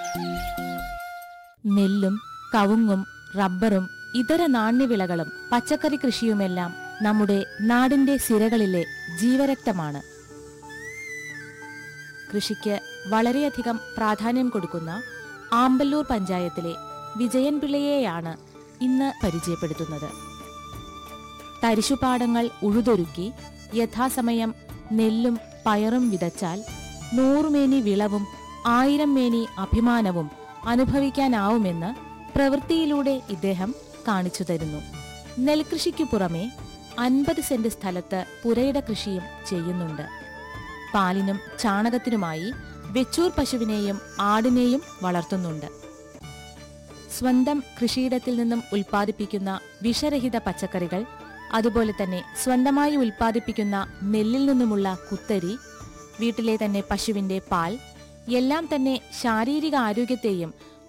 നെല്ലും കവുങ്ങും റബ്ബറും ഇതര നാണ്യവിളകളും പച്ചക്കറി കൃഷിയുമെല്ലാം നമ്മുടെ നാടിന്റെ സിരകളിലെ ജീവരക്തമാണ് കൃഷിക്ക് വളരെയധികം പ്രാധാന്യം കൊടുക്കുന്ന ആമ്പല്ലൂർ പഞ്ചായത്തിലെ വിജയൻ പിള്ളയെയാണ് ഇന്ന് പരിചയപ്പെടുത്തുന്നത് തരിശുപാടങ്ങൾ ഉഴുതൊരുക്കി യഥാസമയം നെല്ലും പയറും വിതച്ചാൽ നൂറുമേനി വിളവും ആയിരം മേനി അഭിമാനവും അനുഭവിക്കാനാവുമെന്ന് പ്രവൃത്തിയിലൂടെ ഇദ്ദേഹം കാണിച്ചു തരുന്നു നെൽകൃഷിക്കു പുറമെ അൻപത് സെന്റ് സ്ഥലത്ത് പുരയിട കൃഷിയും ചെയ്യുന്നുണ്ട് പാലിനും ചാണകത്തിനുമായി വെച്ചൂർ പശുവിനെയും ആടിനെയും വളർത്തുന്നുണ്ട് സ്വന്തം കൃഷിയിടത്തിൽ നിന്നും ഉൽപ്പാദിപ്പിക്കുന്ന വിഷരഹിത പച്ചക്കറികൾ അതുപോലെ തന്നെ സ്വന്തമായി ഉൽപ്പാദിപ്പിക്കുന്ന നെല്ലിൽ നിന്നുമുള്ള കുത്തരി വീട്ടിലെ തന്നെ പശുവിന്റെ പാൽ എല്ലാം തന്നെ ശാരീരിക ആരോഗ്യത്തെയും